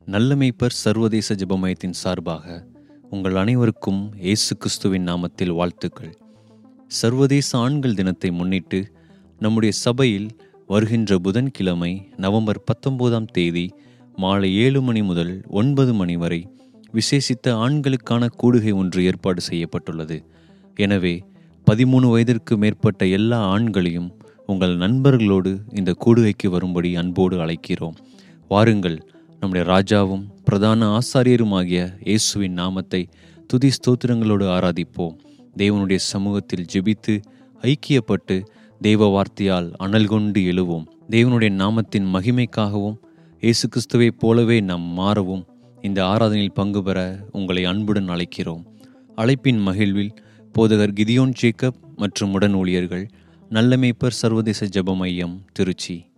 நல்ல மேய்ப்பர் சர்வதேச ஜெபமயத்தின் சார்பாக உங்கள் அனைவருக்கும் இயேசு கிறிஸ்துவின் நாமத்தில் வாழ்த்துக்கள் சர்வதேச ஆண்கள் தினத்தை முன்னிட்டு நம்முடைய சபையில் வருகின்ற புதன்கிழமை நவம்பர் பத்தொன்பதாம் தேதி மாலை ஏழு மணி முதல் ஒன்பது மணி வரை விசேஷித்த ஆண்களுக்கான கூடுகை ஒன்று ஏற்பாடு செய்யப்பட்டுள்ளது எனவே பதிமூணு வயதிற்கு மேற்பட்ட எல்லா ஆண்களையும் உங்கள் நண்பர்களோடு இந்த கூடுகைக்கு வரும்படி அன்போடு அழைக்கிறோம் வாருங்கள் நம்முடைய ராஜாவும் பிரதான ஆசாரியருமாகிய இயேசுவின் நாமத்தை துதி ஸ்தோத்திரங்களோடு ஆராதிப்போம் தேவனுடைய சமூகத்தில் ஜெபித்து ஐக்கியப்பட்டு தெய்வ வார்த்தையால் அனல் கொண்டு எழுவோம் தேவனுடைய நாமத்தின் மகிமைக்காகவும் இயேசு கிறிஸ்துவைப் போலவே நாம் மாறவும் இந்த ஆராதனையில் பங்கு பெற உங்களை அன்புடன் அழைக்கிறோம் அழைப்பின் மகிழ்வில் போதகர் கிதியோன் ஜேக்கப் மற்றும் உடன் ஊழியர்கள் நல்ல மேய்ப்பர் சர்வதேச ஜெப மையம் திருச்சி